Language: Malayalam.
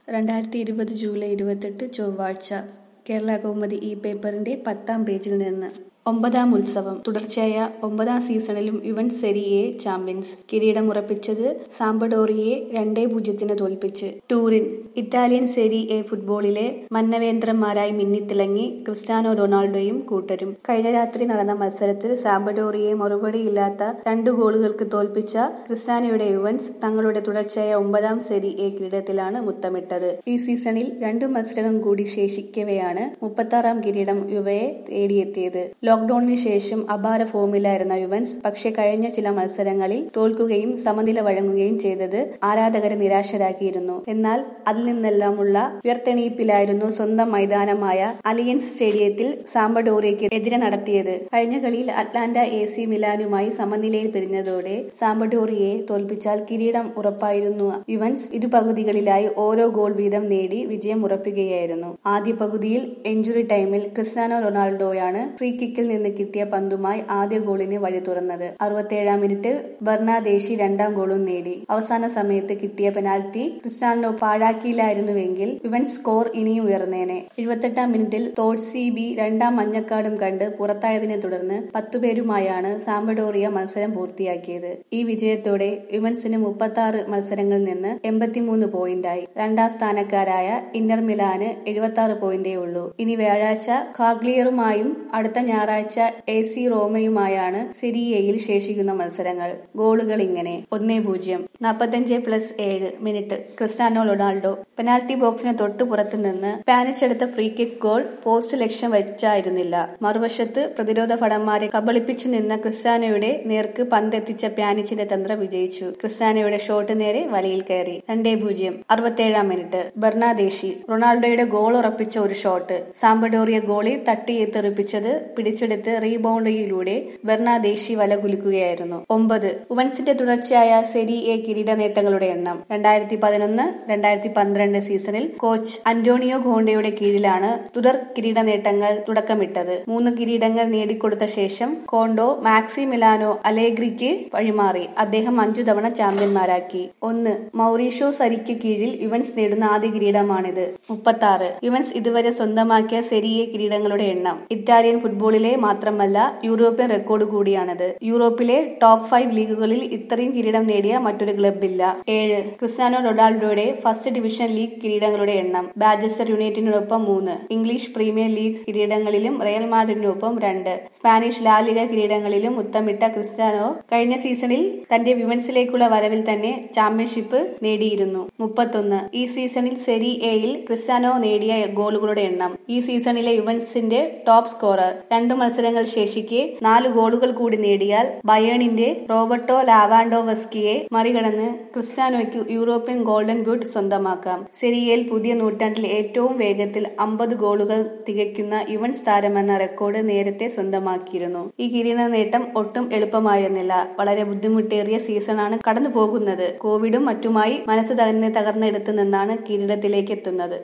രണ്ടായിരത്തി ഇരുപത് ജൂലൈ ഇരുപത്തെട്ട് ചൊവ്വാഴ്ച കേരള കൗമുദി ഈ പേപ്പറിന്റെ പത്താം പേജിൽ നിന്ന് ഒമ്പതാം ഉത്സവം തുടർച്ചയായ ഒമ്പതാം സീസണിലും യുവൻ സെരി എ ചാമ്പ്യൻസ് കിരീടം ഉറപ്പിച്ചത് സാമ്പഡോറിയെ രണ്ടേ പൂജ്യത്തിന് തോൽപ്പിച്ച് ടൂറിൻ ഇറ്റാലിയൻ സെരി എ ഫുട്ബോളിലെ മന്നവേന്ദ്രന്മാരായി മിന്നിത്തിളങ്ങി ക്രിസ്ത്യാനോ റൊണാൾഡോയും കൂട്ടരും കഴിഞ്ഞ രാത്രി നടന്ന മത്സരത്തിൽ സാമ്പഡോറിയെ മറുപടിയില്ലാത്ത രണ്ട് ഗോളുകൾക്ക് തോൽപ്പിച്ച ക്രിസ്ത്യാനോയുടെ യുവൻസ് തങ്ങളുടെ തുടർച്ചയായ ഒമ്പതാം സെരി എ കിരീടത്തിലാണ് മുത്തമിട്ടത് ഈ സീസണിൽ രണ്ട് മത്സരങ്ങൾ കൂടി ശേഷിക്കവെയാണ് മുപ്പത്താറാം കിരീടം യുവയെ തേടിയെത്തിയത് ലോക്ഡൌണിന് ശേഷം അപാര ഫോമിലായിരുന്ന യുവൻസ് പക്ഷെ കഴിഞ്ഞ ചില മത്സരങ്ങളിൽ തോൽക്കുകയും സമനില വഴങ്ങുകയും ചെയ്തത് ആരാധകരെ നിരാശരാക്കിയിരുന്നു എന്നാൽ അതിൽ നിന്നെല്ലാമുള്ള ഉയർത്തെണീപ്പിലായിരുന്നു സ്വന്തം മൈതാനമായ അലിയൻസ് സ്റ്റേഡിയത്തിൽ സാമ്പഡോറിയയ്ക്ക് എതിരെ നടത്തിയത് കഴിഞ്ഞ കളിയിൽ അറ്റ്ലാന്റ എ സി മിലാനുമായി സമനിലയിൽ പിരിഞ്ഞതോടെ സാമ്പഡോറിയെ തോൽപ്പിച്ചാൽ കിരീടം ഉറപ്പായിരുന്നു യുവൻസ് ഇരു പകുതികളിലായി ഓരോ ഗോൾ വീതം നേടി വിജയം ഉറപ്പിക്കുകയായിരുന്നു ആദ്യ പകുതിയിൽ എഞ്ചുറി ടൈമിൽ ക്രിസ്ത്യാനോ റൊണാൾഡോയാണ് ഫ്രീ കിക്കിൽ നിന്ന് കിട്ടിയ പന്തുമായി ആദ്യ ഗോളിന് വഴി തുറന്നത് അറുപത്തിയേഴാം മിനിറ്റിൽ ബർണാദേശി രണ്ടാം ഗോളും നേടി അവസാന സമയത്ത് കിട്ടിയ പെനാൽറ്റി ക്രിസ്ത്യാനോ പാഴാക്കിയില്ലായിരുന്നുവെങ്കിൽ ഇവൻ സ്കോർ ഇനിയും ഉയർന്നേനെ എഴുപത്തെട്ടാം മിനിറ്റിൽ തോട്സി ബി രണ്ടാം മഞ്ഞക്കാടും കണ്ട് പുറത്തായതിനെ തുടർന്ന് പത്തുപേരുമായാണ് സാമ്പഡോറിയ മത്സരം പൂർത്തിയാക്കിയത് ഈ വിജയത്തോടെ യുവൻസിന് മുപ്പത്തി ആറ് മത്സരങ്ങളിൽ നിന്ന് എൺപത്തിമൂന്ന് പോയിന്റായി രണ്ടാം സ്ഥാനക്കാരായ ഇന്റർ മിലാന് എഴുപത്തി ആറ് പോയിന്റേ ഉള്ളൂ ഇനി വ്യാഴാഴ്ച കാഗ്ലിയറുമായും അടുത്ത ഞായറാഴ്ച എ സി റോമയുമായാണ് സിരിയയിൽ ശേഷിക്കുന്ന മത്സരങ്ങൾ ഗോളുകൾ ഇങ്ങനെ ഒന്നേ പൂജ്യം നാൽപ്പത്തഞ്ച് പ്ലസ് ഏഴ് മിനിറ്റ് ക്രിസ്ത്യാനോ റൊണാൾഡോ പെനാൽറ്റി ബോക്സിന് തൊട്ടു പുറത്തു നിന്ന് പാനിച്ചെടുത്ത ഫ്രീ കിക്ക് ഗോൾ പോസ്റ്റ് ലക്ഷ്യം വെച്ചായിരുന്നില്ല മറുവശത്ത് പ്രതിരോധ ഭടന്മാരെ കബളിപ്പിച്ചു നിന്ന ക്രിസ്ത്യാനോയുടെ നേർക്ക് പന്തെത്തിച്ച പ്യാനിച്ചിന്റെ തന്ത്രം വിജയിച്ചു ക്രിസ്ത്യാനോയുടെ ഷോട്ട് നേരെ വലയിൽ കയറി രണ്ടേ പൂജ്യം അറുപത്തേഴാം മിനിറ്റ് ബർണാദേശി റൊണാൾഡോയുടെ ഗോൾ ഉറപ്പിച്ച ഒരു ഷോട്ട് സാമ്പഡോറിയ ഗോളി തട്ടി തെറിപ്പിച്ചത് പിടിച്ചെടുത്ത് റീബൗണ്ടറിയിലൂടെ ബെർണാദേശി വല കുലുക്കുകയായിരുന്നു ഒമ്പത് ഉവൻസിന്റെ തുടർച്ചയായ സെരി എ കിരീട നേട്ടങ്ങളുടെ എണ്ണം രണ്ടായിരത്തി പതിനൊന്ന് രണ്ടായിരത്തി പന്ത്രണ്ട് സീസണിൽ കോച്ച് അന്റോണിയോ ഗോണ്ടയുടെ കീഴിലാണ് തുടർ കിരീട നേട്ടങ്ങൾ തുടക്കമിട്ടത് മൂന്ന് കിരീടങ്ങൾ നേടിക്കൊടുത്ത ശേഷം കോണ്ടോ മാക്സി മിലാനോ അലേഗ്രിക്ക് വഴിമാറി അദ്ദേഹം അഞ്ചു തവണ ചാമ്പ്യന്മാരാക്കി ഒന്ന് മൗറീഷോ സരിക്ക് കീഴിൽ യുവൻസ് നേടുന്ന ആദ്യ കിരീടമാണിത് മുപ്പത്തി ആറ് യുവൻസ് ഇതുവരെ സ്വന്തമാക്കിയ സെരിയെ കിരീടങ്ങളുടെ എണ്ണം ഇറ്റാലിയൻ ഫുട്ബോളിലെ മാത്രമല്ല യൂറോപ്യൻ റെക്കോർഡ് കൂടിയാണത് യൂറോപ്പിലെ ടോപ്പ് ഫൈവ് ലീഗുകളിൽ ഇത്രയും കിരീടം നേടിയ മറ്റൊരു ക്ലബില്ല ഏഴ് ക്രിസ്ത്യാനോ റൊണാൾഡോയുടെ ഫസ്റ്റ് ഡിവിഷൻ ലീഗ് കിരീടങ്ങളുടെ എണ്ണം ബാജസ്റ്റർ യുണൈറ്റഡിനൊപ്പം മൂന്ന് ഇംഗ്ലീഷ് പ്രീമിയർ ലീഗ് കിരീടങ്ങളിലും റയൽ മാഡ്രിഡിനൊപ്പം രണ്ട് സ്പാനിഷ് ലാലിക കിരീടങ്ങളിലും മുത്തമിട്ട ക്രിസ്ത്യാനോ കഴിഞ്ഞ സീസണിൽ തന്റെ വിമൻസിലേക്കുള്ള വരവിൽ തന്നെ ചാമ്പ്യൻഷിപ്പ് നേടിയിരുന്നു മുപ്പത്തൊന്ന് ഈ സീസണിൽ സെരി എയിൽ ക്രിസ്ത്യാനോ നേടിയ ഗോളുകളുടെ എണ്ണം ഈ സീസണിലെ യുവൻസിന്റെ ടോപ്പ് സ്കോറർ രണ്ടു മത്സരങ്ങൾ ശേഷിക്കെ നാല് ഗോളുകൾ കൂടി നേടിയാൽ ബയേണിന്റെ റോബർട്ടോ ലാവാൻഡോവസ്കിയെ മറികടന്ന് ക്രിസ്ത്യാനോയ്ക്ക് യൂറോപ്യൻ ഗോൾഡൻ ബൂട്ട് സ്വന്തമാക്കാം സെരിയയിൽ പുതിയ നൂറ്റാണ്ടിൽ ഏറ്റവും വേഗത്തിൽ അമ്പത് ഗോളുകൾ തികയ്ക്കുന്ന യുവൻസ് താരമെന്ന റെക്കോർഡ് നേരത്തെ സ്വന്തമാക്കിയിരുന്നു ഈ കിരീട നേട്ടം ഒട്ടും എളുപ്പമായിരുന്നില്ല വളരെ ബുദ്ധിമുട്ടേറിയ സീസണാണ് കടന്നു പോകുന്നത് കോവിഡും മറ്റുമായി മനസ്സ് തന്നെ തകർന്നെടുത്തു നിന്നാണ് കിരീടത്തിലേക്ക് എത്തുന്നത്